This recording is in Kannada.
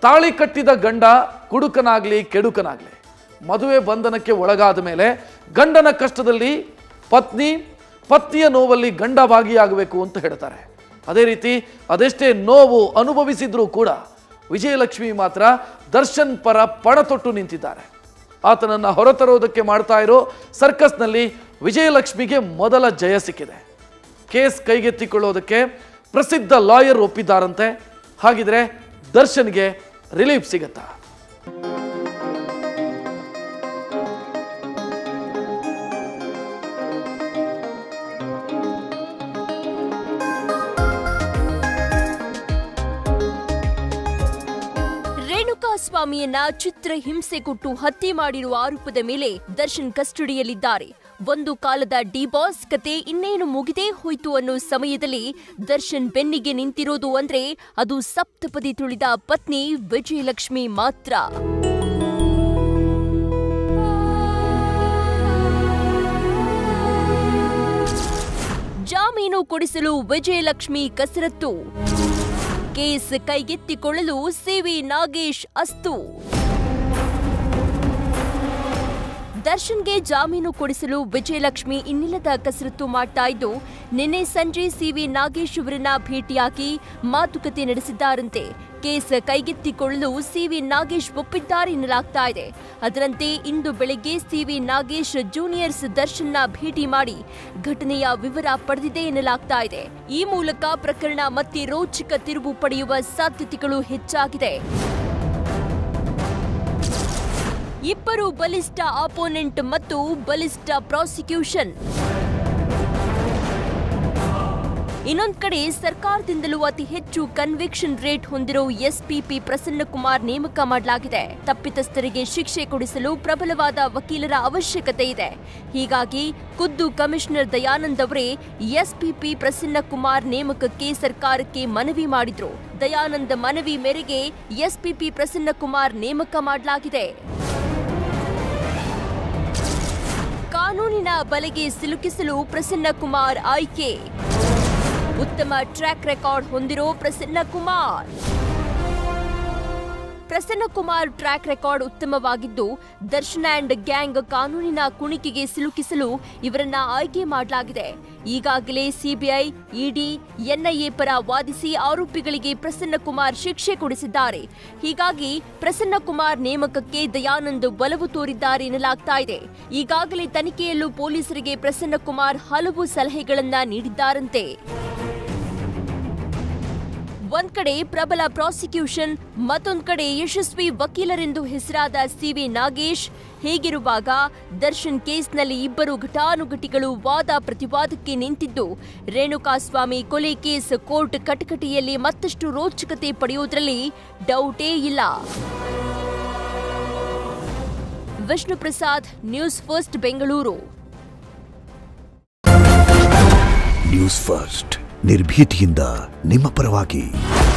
ತಾಳಿ ಕಟ್ಟಿದ ಗಂಡ ಕುಡುಕನಾಗ್ಲಿ ಕೆಡುಕನಾಗ್ಲಿ ಮದುವೆ ಬಂಧನಕ್ಕೆ ಒಳಗಾದ ಮೇಲೆ ಗಂಡನ ಕಷ್ಟದಲ್ಲಿ ಪತ್ನಿ ಪತ್ನಿಯ ನೋವಲ್ಲಿ ಗಂಡ ಭಾಗಿಯಾಗಬೇಕು ಅಂತ ಹೇಳ್ತಾರೆ ಅದೇ ರೀತಿ ಅದೆಷ್ಟೇ ನೋವು ಅನುಭವಿಸಿದ್ರೂ ಕೂಡ ವಿಜಯಲಕ್ಷ್ಮಿ ಮಾತ್ರ ದರ್ಶನ್ ಪರ ಪಣ ತೊಟ್ಟು ನಿಂತಿದ್ದಾರೆ ಆತನನ್ನು ಹೊರತರೋದಕ್ಕೆ ಮಾಡ್ತಾ ಇರೋ ಸರ್ಕಸ್ನಲ್ಲಿ ವಿಜಯಲಕ್ಷ್ಮಿಗೆ ಮೊದಲ ಜಯ ಸಿಕ್ಕಿದೆ ಕೇಸ್ ಕೈಗೆತ್ತಿಕೊಳ್ಳೋದಕ್ಕೆ ಪ್ರಸಿದ್ಧ ಲಾಯರ್ ಒಪ್ಪಿದ್ದಾರಂತೆ ಹಾಗಿದ್ರೆ ದರ್ಶನ್ಗೆ ರಿಲೀಫ್ ಸಿಗತ್ತಾ ರೇಣುಕಾ ಸ್ವಾಮಿಯನ್ನ ಚಿತ್ರ ಹಿಂಸೆ ಕೊಟ್ಟು ಹತ್ಯೆ ಮಾಡಿರುವ ಆರೋಪದ ಮೇಲೆ ದರ್ಶನ್ ಕಸ್ಟಡಿಯಲ್ಲಿದ್ದಾರೆ ಒಂದು ಕಾಲದ ಡಿಬಾಸ್ ಕತೆ ಇನ್ನೇನು ಮುಗಿದೇ ಹೋಯ್ತು ಅನ್ನೋ ಸಮಯದಲ್ಲಿ ದರ್ಶನ್ ಬೆನ್ನಿಗೆ ನಿಂತಿರೋದು ಅಂದ್ರೆ ಅದು ಸಪ್ತಪದಿ ತುಳಿದ ಪತ್ನಿ ವಿಜಯಲಕ್ಷ್ಮಿ ಮಾತ್ರ ಜಾಮೀನು ಕೊಡಿಸಲು ವಿಜಯಲಕ್ಷ್ಮಿ ಕಸರತ್ತು ಕೇಸ್ ಕೈಗೆತ್ತಿಕೊಳ್ಳಲು ಸಿವಿ ನಾಗೇಶ್ ಅಸ್ತು ದರ್ಶನ್ಗೆ ಜಾಮೀನು ಕೊಡಿಸಲು ವಿಜಯಲಕ್ಷ್ಮಿ ಇನ್ನಿಲ್ಲದ ಕಸರತ್ತು ಮಾಡ್ತಾ ಇದ್ದು ನಿನ್ನೆ ಸಂಜೆ ಸಿವಿ ನಾಗೇಶ್ ಅವರನ್ನ ಭೇಟಿಯಾಗಿ ಮಾತುಕತೆ ನಡೆಸಿದ್ದಾರಂತೆ ಕೇಸ್ ಕೈಗೆತ್ತಿಕೊಳ್ಳಲು ಸಿವಿ ನಾಗೇಶ್ ಒಪ್ಪಿದ್ದಾರೆ ಎನ್ನಲಾಗ್ತಾ ಇದೆ ಅದರಂತೆ ಇಂದು ಬೆಳಗ್ಗೆ ಸಿವಿ ನಾಗೇಶ್ ಜೂನಿಯರ್ಸ್ ದರ್ಶನ್ನ ಭೇಟಿ ಮಾಡಿ ಘಟನೆಯ ವಿವರ ಪಡೆದಿದೆ ಎನ್ನಲಾಗ್ತಾ ಇದೆ ಈ ಮೂಲಕ ಪ್ರಕರಣ ಮತ್ತೆ ರೋಚಕ ತಿರುವು ಪಡೆಯುವ ಸಾಧ್ಯತೆಗಳು ಹೆಚ್ಚಾಗಿದೆ ಇಬ್ಬರು ಬಲಿಷ್ಠ ಆಪೋನೆಂಟ್ ಮತ್ತು ಬಲಿಷ್ಠ ಪ್ರಾಸಿಕ್ಯೂಷನ್ ಇನ್ನೊಂದ್ ಕಡೆ ಸರ್ಕಾರದಿಂದಲೂ ಅತಿ ಹೆಚ್ಚು ಕನ್ವಿಕ್ಷನ್ ರೇಟ್ ಹೊಂದಿರೋ ಎಸ್ಪಿಪಿ ಪ್ರಸನ್ನಕುಮಾರ್ ನೇಮಕ ಮಾಡಲಾಗಿದೆ ತಪ್ಪಿತಸ್ಥರಿಗೆ ಶಿಕ್ಷೆ ಕೊಡಿಸಲು ಪ್ರಬಲವಾದ ವಕೀಲರ ಅವಶ್ಯಕತೆ ಇದೆ ಹೀಗಾಗಿ ಖುದ್ದು ಕಮಿಷನರ್ ದಯಾನಂದ್ ಅವರೇ ಎಸ್ಪಿಪಿ ಪ್ರಸನ್ನಕುಮಾರ್ ನೇಮಕಕ್ಕೆ ಸರ್ಕಾರಕ್ಕೆ ಮನವಿ ಮಾಡಿದ್ರು ದಯಾನಂದ್ ಮನವಿ ಮೇರೆಗೆ ಎಸ್ಪಿಪಿ ಪ್ರಸನ್ನಕುಮಾರ್ ನೇಮಕ ಮಾಡಲಾಗಿದೆ ಕಾನೂನಿನ ಬಲೆಗೆ ಸಿಲುಕಿಸಲು ಪ್ರಸನ್ನ ಕುಮಾರ್ ಆಯ್ಕೆ ಉತ್ತಮ ಟ್ರ್ಯಾಕ್ ರೆಕಾರ್ಡ್ ಹೊಂದಿರೋ ಪ್ರಸನ್ನ ಕುಮಾರ್ ಪ್ರಸನ್ನ ಕುಮಾರ್ ಟ್ರ್ಯಾಕ್ ರೆಕಾರ್ಡ್ ಉತ್ತಮವಾಗಿದ್ದು ದರ್ಶನ್ ಅಂಡ್ ಗ್ಯಾಂಗ್ ಕಾನೂನಿನ ಕುಣಿಕೆಗೆ ಸಿಲುಕಿಸಲು ಇವರನ್ನ ಆಯ್ಕೆ ಮಾಡಲಾಗಿದೆ ಈಗಾಗಲೇ ಸಿಬಿಐ ಇಡಿ ಎನ್ಐಎ ಪರ ವಾದಿಸಿ ಆರೋಪಿಗಳಿಗೆ ಪ್ರಸನ್ನ ಕುಮಾರ್ ಶಿಕ್ಷೆ ಕೊಡಿಸಿದ್ದಾರೆ ಹೀಗಾಗಿ ಪ್ರಸನ್ನ ಕುಮಾರ್ ನೇಮಕಕ್ಕೆ ದಯಾನಂದ್ ಒಲವು ತೋರಿದ್ದಾರೆ ಎನ್ನಲಾಗ್ತಾ ಇದೆ ಈಗಾಗಲೇ ತನಿಖೆಯಲ್ಲೂ ಪೊಲೀಸರಿಗೆ ಪ್ರಸನ್ನ ಕುಮಾರ್ ಹಲವು ಸಲಹೆಗಳನ್ನ ನೀಡಿದ್ದಾರಂತೆ ಒಂದ್ ಕಡೆ ಪ್ರಬಲ ಪ್ರಾಸಿಕ್ಯೂಷನ್ ಮತ್ತೊಂದ್ ಕಡೆ ಯಶಸ್ವಿ ವಕೀಲರೆಂದು ಹೆಸರಾದ ಸಿವಿ ನಾಗೇಶ್ ಹೇಗಿರುವಾಗ ದರ್ಶನ್ ಕೇಸ್ನಲ್ಲಿ ಇಬ್ಬರು ಘಟಾನುಘಟಿಗಳು ವಾದ ಪ್ರತಿವಾದಕ್ಕೆ ನಿಂತಿದ್ದು ರೇಣುಕಾಸ್ವಾಮಿ ಕೊಲೆ ಕೇಸ್ ಕೋರ್ಟ್ ಕಟಕಟಿಯಲ್ಲಿ ಮತ್ತಷ್ಟು ರೋಚಕತೆ ಪಡೆಯುವುದರಲ್ಲಿ ಡೌಟೇ ಇಲ್ಲ Vishnu Prasad news first Bengaluru news first ನಿರ್ಭೀತಿಯಿಂದ ನಿಮ್ಮ ಪರವಾಗಿ